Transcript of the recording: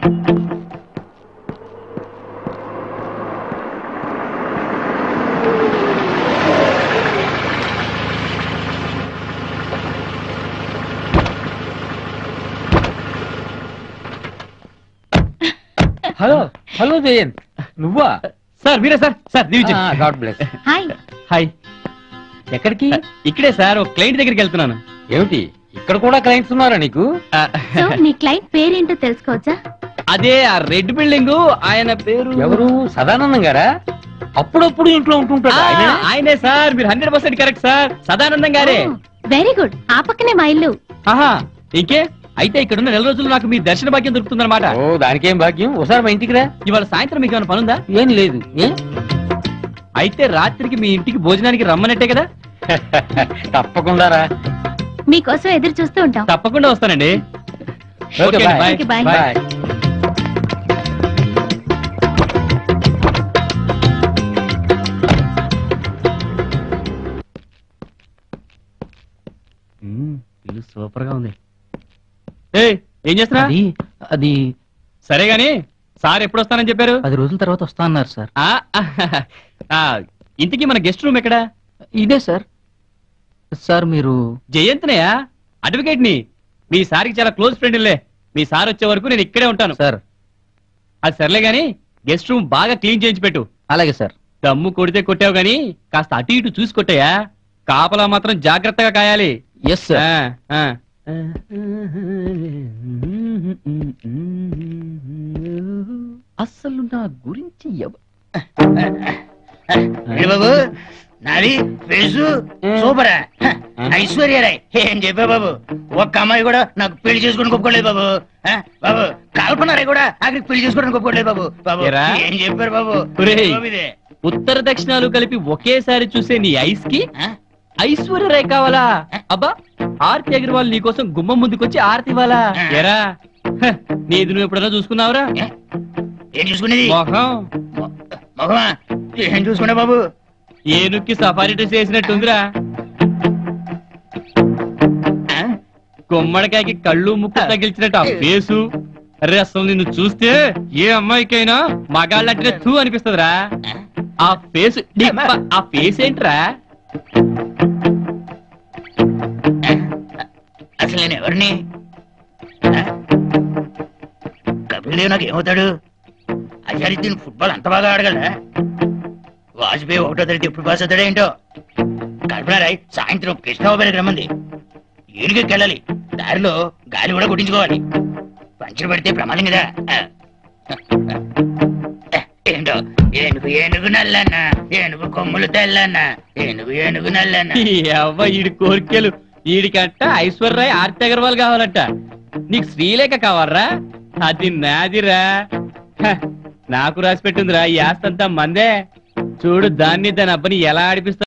Hello hello Jayant నువ్వా sir మీరే sir sir దీవించండి గాడ్ బ్లెస్ హాయ్ హాయ్ ఎక్కడికి ఇక్కడే సార్ ఒక క్లయింట్ దగ్గరికి వెళ్తున్నాను ఏమిటి ఇక్కడ కూడా క్లయింట్స్ ఉన్నారా నీకు ఆ, సో నీ క్లయింట్ పేరేంటో తెలుసుకోవచ్చా అదే ఆ రెడ్ బిల్డింగ్ ఆయన పేరు ఎవరు సదానందం గారా అప్పుడప్పుడు ఇంట్లో ఉంటుంటాడు ఆ, ఆయనే? ఆయనే సార్ మీరు hundred percent correct sir Sadanandam గారే వెరీ గుడ్ ఆ పక్కనే మా ఇల్లు ఆహా ఇంకే అయితే ఇక్కడ ఉన్న నెల రోజులు నాకు మీ దర్శన భాగ్యం దొరుకుతుందన్నమాట ఓ దానికేం భాగ్యం ఒకసారి మా ఇంటికి రా ఇవాళ సాయంత్రం మీకు ఏమైనా పనుందా ఏం లేదు ఏ? అయితే రాత్రికి మీ ఇంటికి భోజనానికి రమ్మనట్టే కదా తప్పకుండా రా మీకోసం ఎదురు చూస్తూ ఉంటాం తప్పకుండా వస్తానండి okay Okay, bye bye. Okay, bye. Bye మ్మ్, ఇల్లు సూపర్ గా ఉంది ఏయ్ ఏం చేస్తున్నా అది అది సరే గాని సార్ ఎప్పుడు వస్తానని చెప్పారు పది రోజుల తర్వాత వస్తా అన్నారు సార్ ఆ, ఆ, ఇంతకీ మన గెస్ట్ రూమ్ ఎక్కడ ఇదే సార్ సార్ మీరు జయంత్నయా అడ్వకేట్ ని మీ సార్కి చాలా క్లోజ్ ఫ్రెండ్ లే మీ సార్ వచ్చే వరకు నేను ఇక్కడే ఉంటాను సార్ అది సర్లే గాని గెస్ట్ రూమ్ బాగా క్లీన్ చేయించి పెట్టు అలాగే సార్ దమ్ము కొడితే కొట్టావు గాని కాస్త అటు ఇటు చూసి కొట్టాయా కాపలా మాత్రం జాగ్రత్తగా కాయాలి ఎస్ సార్ ఆ, ఆ. అసలు నా గురించి ఎవ- ఏ బాబు నాది ఫేసు సూపరా ఐశ్వర్య రాయ్ ఏం చెప్పా బాబు ఒక్క అమ్మాయి కూడా నాకు పెళ్లి చేసుకుని ఒప్పుకోలేదు బాబు ఆ, బాబు కల్పన రాయ్ కూడా ఆఖరికి పెళ్లి చేసుకోవడానికి ఒప్పుకోలేదు బాబు బాబు ఏరా? ఏం చెప్పారు బాబు ఒరేయ్. బాబు ఇది. ఉత్తర దక్షిణాలు కలిపి ఒకేసారి చూసే నీ ఐస్ కి ఆ? ఐశ్వర్య రాయ్ కావాలా అబ్బా ఆర్తి అగర్వాల్ నీకోసం గుమ్మం ముందుకొచ్చి ఆర్తి ఇవ్వాలా ఎరా హ, నీది నువ్వు ఎప్పుడైనా చూసుకున్నావురా ఏ? ఏం చూసుకునేది మొహం మొ- మొహమా ఏం చూసుకున్నా బాబు ఏనుక్కి సఫారీ డ్రెస్ వేసినట్టుందిరా ఆ? గుమ్మడికాయకి కళ్ళు ముక్కు తగిల్చినట్టు ఆ ఫేసు అరే అసలు నిన్ను చూస్తే ఏ అమ్మాయికైనా మగాళ్ళంటే తూ అనిపిస్తుందిరా ఆ ఫేస్ డిప్ప, ఆ ఫేస్ ఏంట్రా అసలు నేను ఎవరిని ఆ? కపిల్ దేవ్ నాకు ఏమవుతాడు అజారుద్దీన్ ఫుట్బాల్ అంత బాగా ఆడగలరా వాజ్పేయి ఒకటో తరగతి ఎప్పుడు పాస్ అవుతాడో ఏంటో కల్పన రాయ్ సాయంత్రం కృష్ణబాబుకి రమ్మంది ఏనుగుకి వెళ్ళాలి దారిలో గాలి కూడా కొట్టించుకోవాలి పంచర్ పడితే ప్రమాదం కదా ఆ. ఏంటో ఏనుగు ఏనుగు నల్లన్న ఏనుగు కొమ్ములు తెల్లన్న ఏనుగు ఏనుగు నల్లన్న ఈ అవ్వ ఈడి కోరికలు ఈడికంట ఐశ్వర్యరాయ్ ఆర్తి అగర్వాల్ కావాలంట నీకు శ్రీలేఖ కావాలరా అది నాదిరా హ, నాకు రాసి పెట్టిందిరా ఈ ఆస్తంతా మందే చూడు దాన్ని దాని అబ్బని ఎలా ఆడిపిస్తా